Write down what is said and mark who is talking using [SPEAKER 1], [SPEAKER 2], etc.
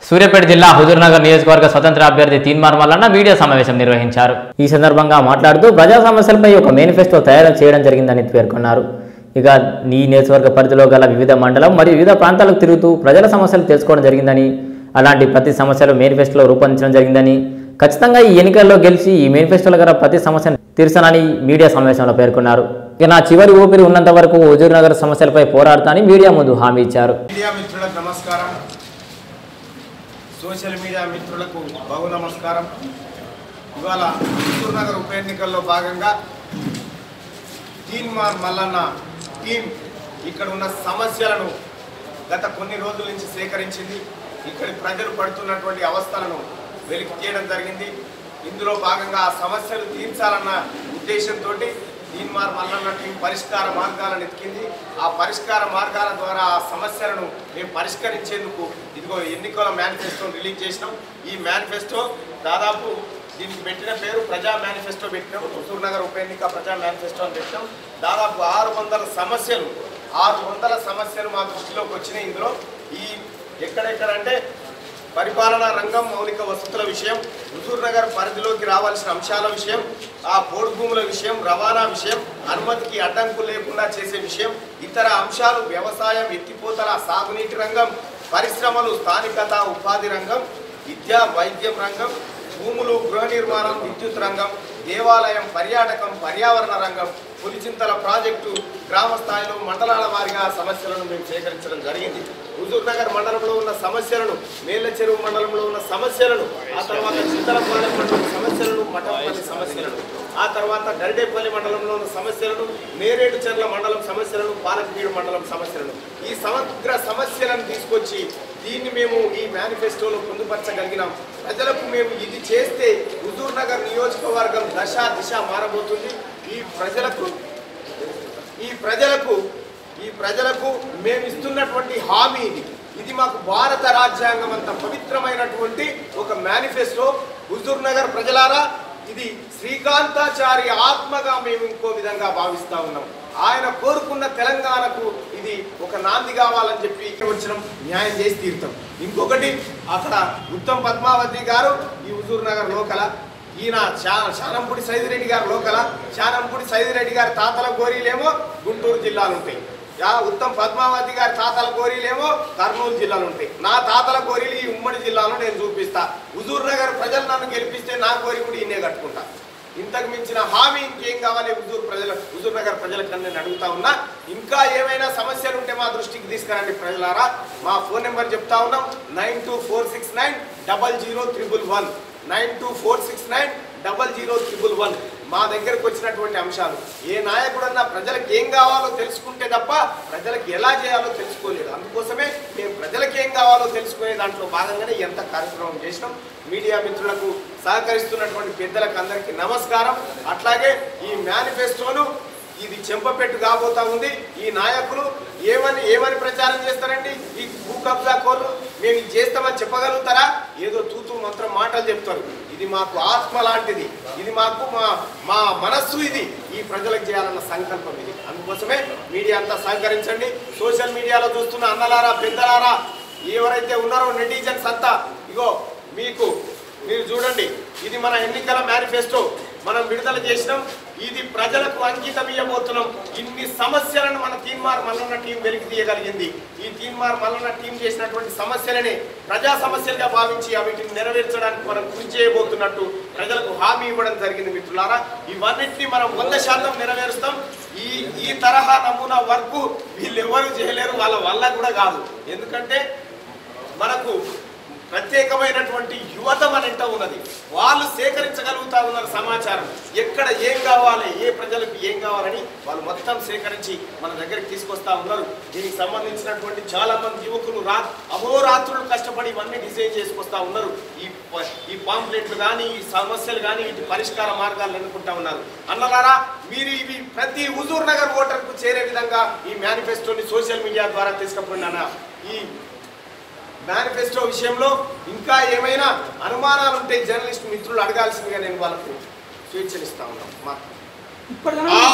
[SPEAKER 1] సూర్యాపేట జిల్లా హుజూర్నగర్ నియోజకవర్గ స్వతంత్ర అభ్యర్థి తీన్మార్ మల్లన్న మీడియా సమావేశం నిర్వహించారు ఈ సందర్భంగా మాట్లాడుతూ ప్రజా సమస్యలపై ఒక మేనిఫెస్టో తయారు చేయడం జరిగిందని పేర్కొన్నారు ఇక ఈ నియోజకవర్గ పరిధిలో గల వివిధ మండలం మరియు వివిధ ప్రాంతాలకు తిరుగుతూ ప్రజల సమస్యలు తెలుసుకోవడం జరిగిందని అలాంటి ప్రతి సమస్యలు మేనిఫెస్టోలో రూపొందించడం జరిగిందని ఖచ్చితంగా ఈ ఎన్నికల్లో గెలిచి ఈ మేనిఫెస్టోలో గల ప్రతి సమస్యను తీర్చాలని మీడియా సమావేశంలో పేర్కొన్నారు ఇక నా చివరి ఊపిరి ఉన్నంత వరకు హుజూర్నగర్ సమస్యలపై పోరాడతానని మీడియా ముందు హామీ ఇచ్చారు
[SPEAKER 2] మీడియా మిత్రులకు నమస్కారం సోషల్ మీడియా మిత్రులకు బహు నమస్కారం ఇవాళ హుజూర్ నగర్ ఉప ఎన్నికల్లో భాగంగా తీన్మార్ మల్లన్న టీం ఇక్కడ ఉన్న సమస్యలను గత కొన్ని రోజుల నుంచి సేకరించింది ఇక్కడి ప్రజలు పడుతున్నటువంటి అవస్థలను వెలికి తీయడం జరిగింది ఇందులో భాగంగా ఆ సమస్యలు తీర్చాలన్న ఉద్దేశంతో తీన్మార్ మల్లన్న టీం పరిష్కార మార్గాలను ఎత్తికింది ఆ పరిష్కార మార్గాల ద్వారా ఆ సమస్యలను మేము పరిష్కరించేందుకు ఇదిగో ఎన్నికల మేనిఫెస్టో రిలీజ్ చేసినాం ఈ మేనిఫెస్టో దాదాపు దీనికి పెట్టిన పేరు ప్రజా మేనిఫెస్టో పెట్టినాం హుజూర్ నగర్ ఉప ఎన్నిక ప్రజా మేనిఫెస్టో అని పెట్టినాం దాదాపు ఆరు వందల సమస్యలు ఆరు వందల సమస్యలు మా దృష్టిలోకి వచ్చినాయి ఇందులో ఈ ఎక్కడెక్కడంటే పరిపాలనా రంగం మౌలిక వసతుల విషయం హుజూర్ నగర్ పరిధిలోకి రావాల్సిన అంశాల విషయం ఆ పోడు భూముల విషయం రవాణా విషయం అనుమతికి అడ్డంకు లేకుండా చేసే విషయం ఇతర అంశాలు వ్యవసాయం ఎత్తిపోతల సాగునీటి రంగం పరిశ్రమలు స్థానికత ఉపాధి రంగం విద్య వైద్యం రంగం భూములు గృహ నిర్మాణం విద్యుత్ రంగం దేవాలయం పర్యాటకం పర్యావరణ రంగం పులిచింతల ప్రాజెక్టు గ్రామ స్థాయిలో మండలాల వారీగా సమస్యలను మేము సేకరించడం జరిగింది హుజూర్ నగర్ మండలంలో ఉన్న సమస్యలను మేళ్ళ చెరువు మండలంలో ఉన్న సమస్యలను ఆ తర్వాత చింతలపాలెం మండలం సమస్యలను మఠంపల్లి సమస్యలను ఆ తర్వాత గరిడేపల్లి మండలంలో ఉన్న సమస్యలను నేరేడు చెర్ల మండలం సమస్యలను పాలకవీడు మండలం సమస్యలను ఈ సమగ్ర సమస్యలను తీసుకొచ్చి దీన్ని మేము ఈ మేనిఫెస్టోలో పొందుపరచగలిగినాం ప్రజలకు మేము ఇది చేస్తే హుజూర్ నగర్ నియోజకవర్గం దశ దిశ మారబోతుంది ఈ ప్రజలకు ఈ ప్రజలకు ఈ ప్రజలకు మేము ఇస్తున్నటువంటి హామీ ఇది ఇది మాకు భారత రాజ్యాంగం అంత పవిత్రమైనటువంటి ఒక మేనిఫెస్టో హుజూర్ నగర్ ప్రజలారా ఇది శ్రీకాంతాచారి ఆత్మగా మేము ఇంకో విధంగా భావిస్తా ఉన్నాం ఆయన కోరుకున్న తెలంగాణకు ఇది ఒక నాంది కావాలని చెప్పి ఇక్కడ వచ్చిన న్యాయం చేసి తీరుతాం ఇంకొకటి అక్కడ ఉత్తమ్ పద్మావతి గారు ఈ హుజూర్ నగర్ లోకల ఈయన శా- శానంపూడి సైదిరెడ్డి గారు లోకల శానంపూడి సైదిరెడ్డి గారి తాతల గోరీలేమో గుంటూరు జిల్లాలు ఉంటాయి యా ఉత్తమ్ పద్మావతి గారి తాతల గోరీలేమో కర్నూలు జిల్లాలు ఉంటాయి నా తాతల గోరీలు ఈ ఉమ్మడి జిల్లాలో నేను చూపిస్తా హుజూర్ నగర్ ప్రజలు నన్ను గెలిపిస్తే నా గోరి కూడా ఈయనే కట్టుకుంటా ఇంతకు మించిన హామీ ఇంకేం కావాలి హుజూర్ ప్రజల హుజూర్ నగర్ ప్రజలకు నేను అడుగుతా ఉన్నా ఇంకా ఏమైనా సమస్యలు ఉంటే మా దృష్టికి తీసుకురండి ప్రజలారా మా ఫోన్ నెంబర్ చెప్తా ఉన్నాం nine two four six nine double zero triple one nine two four six nine double zero triple one మా దగ్గరకు వచ్చినటువంటి అంశాలు ఏ నాయకుడన్నా ప్రజలకు ఏం కావాలో తెలుసుకుంటే తప్ప ప్రజలకు ఎలా చేయాలో తెలుసుకోలేదు అందుకోసమే మేము ప్రజలకు ఏం కావాలో తెలుసుకునే దాంట్లో భాగంగానే ఎంత కార్యక్రమం చేసినాం మీడియా మిత్రులకు సహకరిస్తున్నటువంటి పెద్దలకు అందరికీ నమస్కారం అట్లాగే ఈ మేనిఫెస్టోను ఇది చెంపపెట్టు కాబోతా ఉంది ఈ నాయకులు ఏమని ఏమని ప్రచారం చేస్తారండి ఈ భూ కబ్జా కోర్లు మేము ఇది చేస్తామని చెప్పగలుగుతారా ఏదో తూతూ మంత్రం మాటలు చెప్తారు ఇది మాకు ఆత్మ లాంటిది ఇది మాకు మా మా మనస్సు ఇది ఈ ప్రజలకు చేయాలన్న సంకల్పం ఇది అందుకోసమే మీడియా అంతా సహకరించండి సోషల్ మీడియాలో చూస్తున్న అన్నలారా పెద్దలారా ఎవరైతే ఉన్నారో నెటిజన్స్ అంతా ఇగో మీకు మీరు చూడండి ఇది మన ఎన్నికల మేనిఫెస్టో మనం విడుదల చేసినాం ఇది ప్రజలకు అంకితం ఇవ్వబోతున్నాం ఇన్ని సమస్యలను మన తీన్మార్ మల్లన్న టీం వెలికి తీయగలిగింది ఈ తీన్మార్ మల్లన్న టీం చేసినటువంటి సమస్యలని ప్రజా సమస్యలుగా భావించి వీటిని నెరవేర్చడానికి మనం కృషి చేయబోతున్నట్టు ప్రజలకు హామీ ఇవ్వడం జరిగింది మిత్రులారా ఇవన్నిటిని మనం వంద శాతం నెరవేరుస్తాం ఈ ఈ తరహా నమూనా వర్క్ వీళ్ళు ఎవరు చేయలేరు వాళ్ళ వల్ల కూడా కాదు ఎందుకంటే మనకు ప్రత్యేకమైనటువంటి యువత మన ఇంట ఉన్నది వాళ్ళు సేకరించగలుగుతా ఉన్నారు సమాచారం ఎక్కడ ఏం కావాలి ఏ ప్రజలకు ఏం కావాలని వాళ్ళు మొత్తం సేకరించి మన దగ్గరికి తీసుకొస్తా ఉన్నారు దీనికి సంబంధించినటువంటి చాలా మంది యువకులు రా అహోరాత్రులు కష్టపడి ఇవన్నీ డిజైన్ చేసుకొస్తా ఉన్నారు ఈ ప- ఈ పాంప్లెట్లు కానీ ఈ సమస్యలు కానీ వీటి పరిష్కార మార్గాలు ఎన్నుకుంటా ఉన్నారు అన్నలారా మీరు ఇవి ప్రతి హుజూర్ నగర్ ఓటర్కు చేరే విధంగా ఈ మేనిఫెస్టోని సోషల్ మీడియా ద్వారా తీసుకుపోయినా ఈ మేనిఫెస్టో విషయంలో ఇంకా ఏమైనా అనుమానాలు ఉంటే జర్నలిస్ట్ మిత్రులు అడగాల్సిందిగా నేను వాళ్ళకు స్వేచ్ఛనిస్తా ఉన్నాను మా